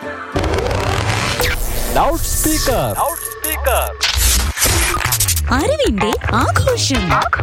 Loud speaker അറിവിന്റെ ആഘോഷം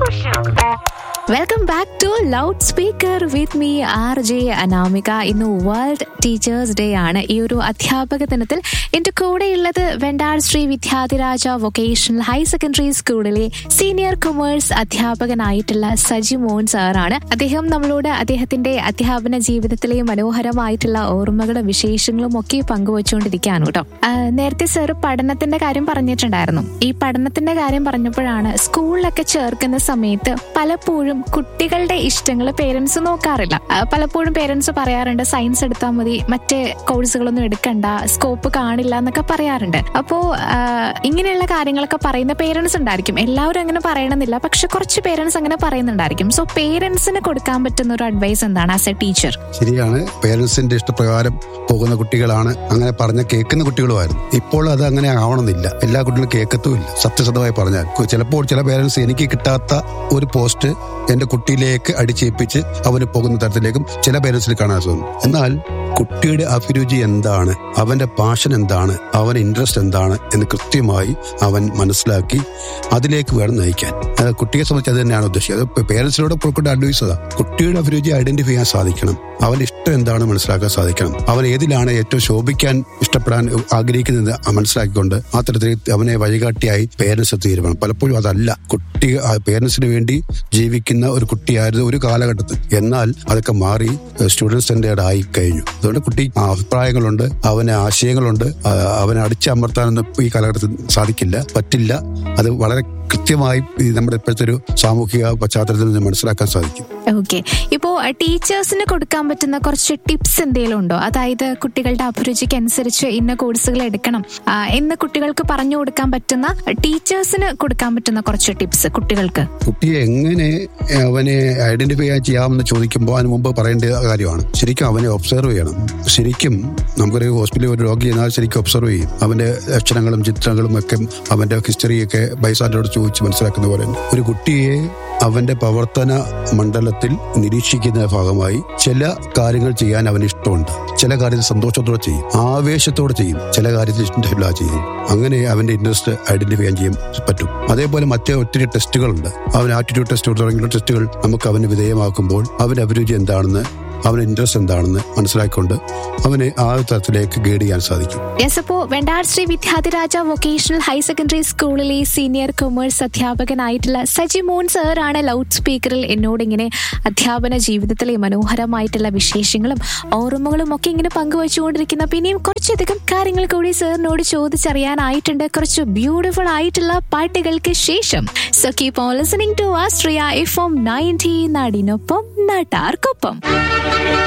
welcome back to loud speaker with me R J Anamika ഇന്ന് world teachers day ആണ് ഈ ഒരു അധ്യാപക ദിനത്തിൽ എന്റെ കൂടെയുള്ളത് Vendar Shri Vidyadhiraja vocational higher secondary സ്കൂളിലെ സീനിയർ കൊമേഴ്സ് അധ്യാപകനായിട്ടുള്ള സജി മോഹൻ സാറാണ് അദ്ദേഹം നമ്മളോട് അദ്ദേഹത്തിന്റെ അധ്യാപന ജീവിതത്തിലെ മനോഹരമായിട്ടുള്ള ഓർമ്മകളും വിശേഷങ്ങളും ഒക്കെ പങ്കുവച്ചുകൊണ്ടിരിക്കുകയാണ് കേട്ടോ ആ, നേരത്തെ സാർ പഠനത്തിന്റെ കാര്യം പറഞ്ഞിട്ടുണ്ടായിരുന്നു ഈ പഠനത്തിന്റെ കാര്യം പറഞ്ഞപ്പോഴാണ് സ്കൂളിലൊക്കെ ചേർക്കുന്ന സമയത്ത് പലപ്പോഴും കുട്ടികളുടെ ഇഷ്ടങ്ങൾ പേരൻസ് നോക്കാറില്ല ആ, പലപ്പോഴും പേരൻസ് പറയാറുണ്ട് സയൻസ് എടുത്താൽ മതി മറ്റേ കോഴ്സുകളൊന്നും എടുക്കണ്ട സ്കോപ്പ് കാണില്ല എന്നൊക്കെ പറയാറുണ്ട് അപ്പോ ആ, ഇങ്ങനെയുള്ള കാര്യങ്ങളൊക്കെ പറയുന്ന പേരൻസ് ഉണ്ടായിരിക്കും എല്ലാവരും അങ്ങനെ പറയണമെന്നില്ല പക്ഷെ കുറച്ച് പേരൻസ് അങ്ങനെ പറയുന്നുണ്ടായിരിക്കും സോ പേരൻസിന് കൊടുക്കാൻ പറ്റുന്ന ഒരു അഡ്വൈസ് എന്താണ് ആസ് എ ടീച്ചർ ശരിയാണ് പേരൻസിന്റെ ഇഷ്ടപ്രകാരം പോകുന്ന കുട്ടികളാണ് അങ്ങനെ പറഞ്ഞ കേൾക്കുന്ന കുട്ടികളുമായിരുന്നു ഇപ്പോൾ അത് അങ്ങനെ ആവണമെന്നില്ല എല്ലാ കുട്ടികളും കേൾക്കത്തുമില്ല സത്യസന്ധമായി പറഞ്ഞാൽ കു- ചിലപ്പോൾ ചില പേരൻസ് എനിക്ക് കിട്ടാത്ത ഒരു പോസ്റ്റ് എന്റെ കുട്ടിയിലേക്ക് അടിച്ചേൽപ്പിച്ച് അവന് പോകുന്ന തരത്തിലേക്കും ചില പേരൻസിന് കാണാൻ സാധിക്കും എന്നാൽ കുട്ടിയുടെ അഭിരുചി എന്താണ് അവന്റെ പാഷൻ എന്താണ് അവന്റെ ഇൻട്രസ്റ്റ് എന്താണ് എന്ന് കൃത്യമായി അവൻ മനസ്സിലാക്കി അതിലേക്ക് വേണം നയിക്കാൻ അത് കുട്ടിയെ സംബന്ധിച്ച് അത് തന്നെയാണ് ഉദ്ദേശിച്ചത് അത് പേരൻസിനോട് കൊടുക്കേണ്ട അഡ്വൈസ് അതാ കുട്ടിയുടെ അഭിരുചി ഐഡന്റിഫൈ ചെയ്യാൻ സാധിക്കണം അവന്റെ ഇഷ്ടം എന്താണ് മനസ്സിലാക്കാൻ സാധിക്കണം അവൻ ഏതിലാണ് ഏറ്റവും ശോഭിക്കാൻ ഇഷ്ടപ്പെടാൻ ആഗ്രഹിക്കുന്നത് മനസ്സിലാക്കിക്കൊണ്ട് ആ തരത്തിൽ അവനെ വഴികാട്ടിയായി പേരൻസ് തീരുമാനം പലപ്പോഴും അതല്ല കുട്ടി പേരൻസിന് വേണ്ടി ജീവിക്കുന്ന ഒരു കുട്ടിയായിരുന്നു ഒരു കാലഘട്ടത്തിൽ എന്നാൽ അതൊക്കെ മാറി സ്റ്റുഡൻറ് സെന്റേഡ് ആയി കഴിഞ്ഞു അതുകൊണ്ട് കുട്ടി ആ അഭിപ്രായങ്ങളുണ്ട് അവന് ആശയങ്ങളുണ്ട് ആ, അവനെ അടിച്ചമർത്താനൊന്നും ഈ കാലഘട്ടത്തിൽ സാധിക്കില്ല പറ്റില്ല അത് വളരെ കൃത്യമായി ഈ നമ്മുടെ ഇപ്പോഴത്തെ ഒരു സാമൂഹിക പശ്ചാത്തലത്തിൽ നിന്ന് മനസ്സിലാക്കാൻ സാധിക്കും ഓക്കെ ഇപ്പോ ടീച്ചേഴ്സിന് കൊടുക്കാൻ പറ്റുന്ന കുറച്ച് ടിപ്സ് എന്തെങ്കിലും ഉണ്ടോ അതായത് കുട്ടികളുടെ അഭിരുചിക്ക് അനുസരിച്ച് ഇന്ന കോഴ്സുകൾ എടുക്കണം ആ, എന്ന് കുട്ടികൾക്ക് പറഞ്ഞു കൊടുക്കാൻ പറ്റുന്ന ടീച്ചേഴ്സിന് കൊടുക്കാൻ പറ്റുന്ന കുറച്ച് ടിപ്സ് കുട്ടികൾക്ക് കുട്ടിയെ എങ്ങനെ അവനെ ഐഡന്റിഫൈ ചെയ്യാമെന്ന് ചോദിക്കുമ്പോൾ അതിന് മുമ്പ് പറയേണ്ട കാര്യമാണ് ശരിക്കും അവനെ ഒബ്സർവ് ചെയ്യണം ശരിക്കും നമുക്കൊരു ഹോസ്പിറ്റലിൽ ഒരു രോഗി എന്നാൽ ശരിക്കും ഒബ്സർവ് ചെയ്യും അവന്റെ ലക്ഷണങ്ങളും ചിത്രങ്ങളും ഒക്കെ അവന്റെ ഹിസ്റ്ററിയൊക്കെ ബൈസാൻഡോട് ചോദിച്ച് മനസ്സിലാക്കുന്ന പോലെ തന്നെ. ഒരു കുട്ടിയെ അവന്റെ പ്രവർത്തന മണ്ഡലത്തിൽ നിരീക്ഷിക്കുന്ന ഭാഗമായി ചില കാര്യങ്ങൾ ചെയ്യാൻ അവന് ഇഷ്ടമുണ്ട് ചില കാര്യത്തിൽ സന്തോഷത്തോടെ ചെയ്യും ആവേശത്തോടെ ചെയ്യും ചില കാര്യത്തിൽ ഇഷ്ടമില്ലാതെ ചെയ്യും അങ്ങനെ അവന്റെ ഇൻട്രസ്റ്റ് ഐഡന്റിഫൈ ചെയ്യാൻ പറ്റും അതേപോലെ മറ്റേ ഒത്തിരി ടെസ്റ്റുകളുണ്ട് അവൻ ആറ്റിറ്റ്യൂഡ് ടെസ്റ്റ് തുടങ്ങിയുള്ള ടെസ്റ്റുകൾ നമുക്ക് അവന് വിധേയമാക്കുമ്പോൾ അവന്റെ അഭിരുചി എന്താണെന്ന് അവന്റെ ഇൻട്രസ്റ്റ് എന്താണെന്ന് മനസ്സിലാക്കിക്കൊണ്ട് അവനെ ആ തരത്തിലേക്ക് ഗൈഡ് ചെയ്യാൻ സാധിക്കും യെസ് അപ്പോ Vendar Shri Vidyadhiraja vocational higher secondary സ്കൂളിലെ സീനിയർ കൊമേഴ്സ് അധ്യാപകനായിട്ടുള്ള സജി മോൻ സാർ ആണ് ലൗഡ് സ്പീക്കറിൽ എന്നോട് ഇങ്ങനെ അധ്യാപന ജീവിതത്തിലെ മനോഹരമായിട്ടുള്ള വിശേഷങ്ങളും ഓർമ്മകളും ഒക്കെ ഇങ്ങനെ പങ്കുവച്ചുകൊണ്ടിരിക്കുന്ന പിന്നെയും കുറച്ചധികം കാര്യങ്ങൾ കൂടി സാറിനോട് ചോദിച്ചറിയാനായിട്ടുണ്ട് കുറച്ച് ബ്യൂട്ടിഫുൾ ആയിട്ടുള്ള പാട്ടുകൾക്ക് ശേഷം so keep on listening to Austria F M ninety നാടിനൊപ്പം നാട്ടാർക്കൊപ്പം